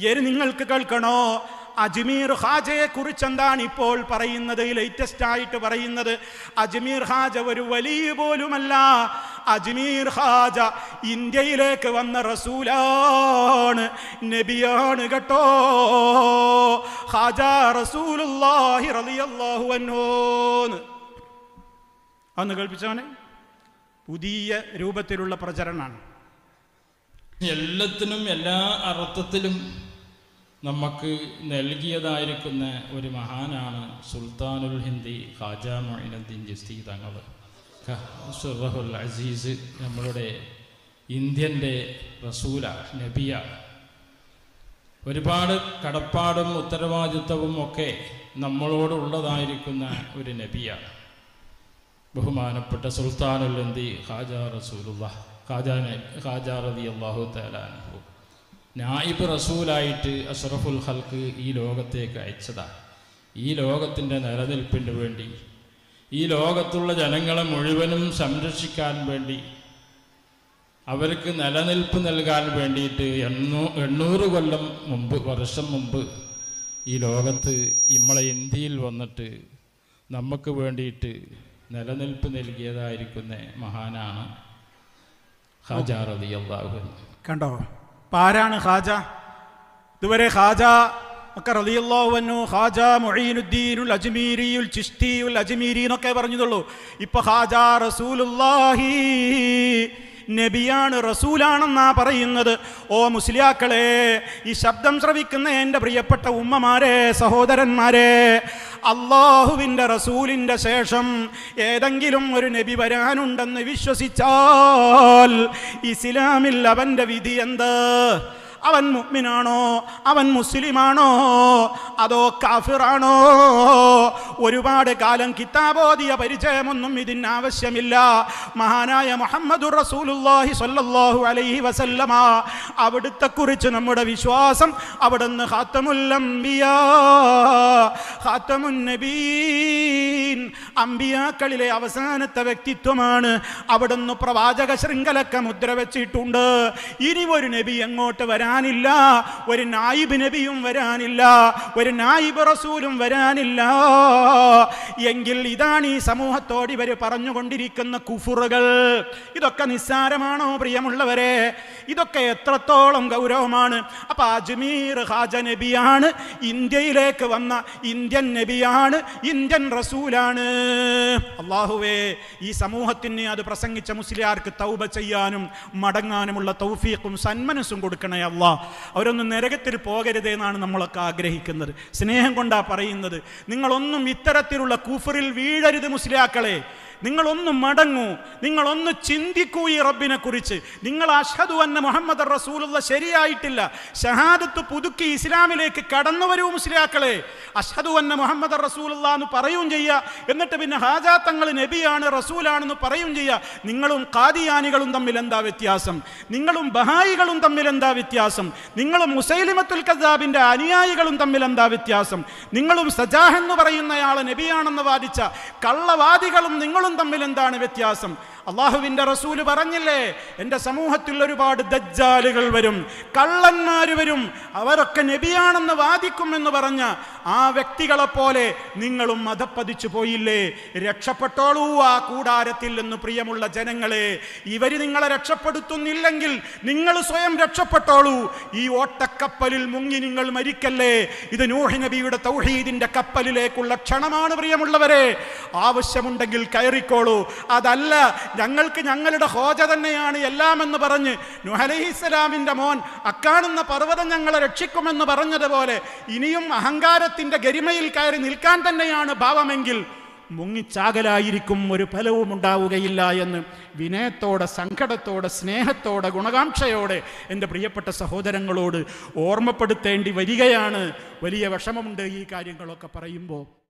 ഇനി നിങ്ങൾക്ക് കേൾക്കണോ അജ്മീർ ഹാജയെ കുറിച്ച് എന്താണ് ഇപ്പോൾ പറയുന്നത് ലേറ്റസ്റ്റ് ആയിട്ട് പറയുന്നത് അജ്മീർ ഹാജ ഒരു വലിയ പോലുമല്ല അജ്മീർ ഹാജ ഇന്ത്യയിലേക്ക് വന്ന റസൂലാണ് നബിയാണ് കേട്ടോ ഹാജ റസൂലുള്ളാഹി റളിയല്ലാഹു അൻഹുന്ന് അന്ന് കേൾപ്പിച്ചവനെ പുതിയ രൂപത്തിലുള്ള പ്രചരണമാണ് എല്ലാത്തിനും എല്ലാ അർത്ഥത്തിലും നമുക്ക് നൽകിയതായിരിക്കുന്ന ഒരു മഹാനാണ് സുൽത്താനുൽ ഹിന്ദി ഖാജ മൊയിനുദ്ദീൻ ജിസ്തി തങ്ങൾ സുറഹുൽ അസീസ് നമ്മളുടെ ഇന്ത്യൻ്റെ റസൂല നബിയ ഒരുപാട് കടപ്പാടും ഉത്തരവാദിത്വവും ഒക്കെ നമ്മളോടുള്ളതായിരിക്കുന്ന ഒരു നബിയ ബഹുമാനപ്പെട്ട സുൽത്താനുൽ ഹിന്ദി ഖാജ റസൂലുള്ള ഖാജ ന- ഖാജ റതി അള്ളാഹു തലാൻഹു നായിബ് റസൂലായിട്ട് അഷ്റഫുൽ ഹൽക്ക് ഈ ലോകത്തേക്ക് അയച്ചതാണ് ഈ ലോകത്തിൻ്റെ നിലനിൽപ്പിന് വേണ്ടി ഈ ലോകത്തുള്ള ജനങ്ങളെ മുഴുവനും സംരക്ഷിക്കാൻ വേണ്ടി അവർക്ക് നിലനിൽപ്പ് നൽകാൻ വേണ്ടിയിട്ട് എണ്ണൂ എണ്ണൂറ് കൊല്ലം മുമ്പ് വർഷം മുമ്പ് ഈ ലോകത്ത് നമ്മളെ ഇന്ത്യയിൽ വന്നിട്ട് നമുക്ക് വേണ്ടിയിട്ട് നിലനിൽപ്പ് നൽകിയതായിരിക്കുന്ന മഹാനാണ് ഖാജ റളിയല്ലാഹു അൻഹു കണ്ടോ ഇപ്പൊ ആരാണ് ഖാജ ഇതുവരെ ഖാജ ഒക്കെ റളിയല്ലാഹു അൻഹു ഖാജ മുഈനുദ്ദീനുൽ അജ്മീരിയുൽ ചിശ്തിയുൽ അജ്മീരി എന്നൊക്കെ പറഞ്ഞതുള്ളൂ ഇപ്പൊ ഖാജ റസൂലുള്ളാഹി നബിയാണ് റസൂലാണെന്നാ പറയുന്നത് ഓ മുസ്ലിയാക്കളെ ഈ ശബ്ദം ശ്രവിക്കുന്ന എൻ്റെ പ്രിയപ്പെട്ട ഉമ്മമാരെ സഹോദരന്മാരെ അള്ളാഹുവിൻ്റെ റസൂലിൻ്റെ ശേഷം ഏതെങ്കിലും ഒരു നബി വരാനുണ്ടെന്ന് വിശ്വസിച്ചാൽ ഇസ്ലാമിൽ അവൻ്റെ വിധി എന്ത് അവൻ മുഅ്മിനാണോ അവൻ മുസ്ലിമാണോ അതോ കാഫിറാണോ ഒരുപാട് കാലം കിതാബോധിയ പരിചയമൊന്നും ഇതിന് ആവശ്യമില്ല മഹാനായ മുഹമ്മദ് റസൂലുള്ളാഹി സ്വല്ലല്ലാഹു അലൈഹി വസല്ലമ അവിടുത്തെ കുറിച്ച് നമ്മുടെ വിശ്വാസം അവിടുന്ന് ഖാത്തമുൽ അംബിയാ ഖാത്തമുൻ നബീൻ അമ്പിയാക്കളിലെ അവസാനത്തെ വ്യക്തിത്വമാണ് അവിടുന്ന് പ്രവാചക ശൃംഖലക്കെ മുദ്ര വെച്ചിട്ടുണ്ട് ഇനി ഒരു നബി എങ്ങോട്ട് വരാനില്ല ഒരു നായിബ് നബിയും വരാനില്ല ഒരു നായിബ് റസൂലും വരാനില്ല എങ്കിൽ ഇതാണ് ഈ സമൂഹത്തോട് ഇവർ പറഞ്ഞുകൊണ്ടിരിക്കുന്ന കുഫുറുകൾ ഇതൊക്കെ നിസ്സാരമാണോ പ്രിയമുള്ളവരെ ഇതൊക്കെ എത്രത്തോളം ഗൗരവമാണ് അപ്പൊ അജ്മീർ ഹാജ നബിയാണ് ഇന്ത്യയിലേക്ക് വന്ന ഇന്ത്യൻ നബിയാണ് ഇന്ത്യൻ റസൂലാണ് അള്ളാഹുവേ ഈ സമൂഹത്തിന് അത് പ്രസംഗിച്ച മുസ്ലിയാർക്ക് തൗബ ചെയ്യാനും മടങ്ങാനുമുള്ള തൗഫീഖും സന്മനസ്സും കൊടുക്കണേ അള്ളാ അവരൊന്നും നരകത്തിൽ പോകരുതേ എന്നാണ് നമ്മളൊക്കെ ആഗ്രഹിക്കുന്നത് സ്നേഹം കൊണ്ടാ പറയുന്നത് നിങ്ങളൊന്നും ഇത്തരത്തിലുള്ള കൂഫറിൽ വീഴരുത് മുസ്ലിയാക്കളെ നിങ്ങളൊന്ന് മടങ്ങൂ നിങ്ങളൊന്ന് ചിന്തിക്കൂ ഈ റബ്ബിനെ കുറിച്ച് നിങ്ങൾ അഷ്ഹദു അന്ന മുഹമ്മദ് റസൂലുള്ള ശരിയായിട്ടില്ല ഷഹാദത്ത് പുതുക്കി ഇസ്ലാമിലേക്ക് കടന്നു വരൂ മുസ്ലിയാക്കളെ അഷ്ഹദു അന്ന മുഹമ്മദ് റസൂലുള്ള എന്ന് പറയും ചെയ്യുക എന്നിട്ട് പിന്നെ ഹാജാ തങ്ങൾ നബിയാണ് റസൂലാണെന്ന് പറയും ചെയ്യുക നിങ്ങളും കാദിയാനികളും തമ്മിൽ എന്താ വ്യത്യാസം നിങ്ങളും ബഹായികളും തമ്മിൽ എന്താ വ്യത്യാസം നിങ്ങളും മുസൈലിമത്തുൽ കസാബിന്റെ അനുയായികളും തമ്മിൽ എന്താ വ്യത്യാസം നിങ്ങളും സജാഹ് എന്ന് പറയുന്നയാളെ നബിയാണെന്ന് വാദിച്ച കള്ളവാദികളും നിങ്ങളും തമ്മിൽ എന്താണ് വ്യത്യാസം അള്ളാഹുവിന്റെ റസൂല് പറഞ്ഞില്ലേ എൻ്റെ സമൂഹത്തിൽ ഒരുപാട് ദജ്ജാലുകൾ വരും കള്ളന്മാര് വരും അവരൊക്കെ നബിയാണെന്ന് വാദിക്കുമെന്ന് പറഞ്ഞ ആ വ്യക്തികളെ പോലെ നിങ്ങളും മതപ്പതിച്ചു പോയില്ലേ രക്ഷപ്പെട്ടോളൂ ആ കൂടാരത്തിൽ നിന്ന് പ്രിയമുള്ള ജനങ്ങളെ ഇവര് നിങ്ങളെ രക്ഷപ്പെടുത്തുന്നില്ലെങ്കിൽ നിങ്ങൾ സ്വയം രക്ഷപ്പെട്ടോളൂ ഈ ഓട്ടക്കപ്പലിൽ മുങ്ങി നിങ്ങൾ മരിക്കല്ലേ ഇത് നൂഹി നബിയുടെ തൗഹീദിന്റെ കപ്പലിലേക്കുള്ള ക്ഷണമാണ് പ്രിയമുള്ളവരെ ആവശ്യമുണ്ടെങ്കിൽ കയറിക്കോളൂ അതല്ല ഞങ്ങൾക്ക് ഞങ്ങളുടെ ഹോജ തന്നെയാണ് എല്ലാമെന്ന് പറഞ്ഞ് നുഹലഹിസ്സലാമിൻ്റെ മോൻ അക്കാണുന്ന പർവ്വതം ഞങ്ങളെ രക്ഷിക്കുമെന്ന് പറഞ്ഞതുപോലെ ഇനിയും അഹങ്കാരത്തിൻ്റെ ഗരിമയിൽ കയറി നിൽക്കാൻ തന്നെയാണ് ഭാവമെങ്കിൽ മുങ്ങിച്ചാകലായിരിക്കും ഒരു ഫലവും ഉണ്ടാവുകയില്ല എന്ന് വിനയത്തോടെ സങ്കടത്തോടെ സ്നേഹത്തോടെ ഗുണകാംക്ഷയോടെ എൻ്റെ പ്രിയപ്പെട്ട സഹോദരങ്ങളോട് ഓർമ്മപ്പെടുത്തേണ്ടി വരികയാണ് വലിയ വിഷമമുണ്ട് ഈ കാര്യങ്ങളൊക്കെ പറയുമ്പോൾ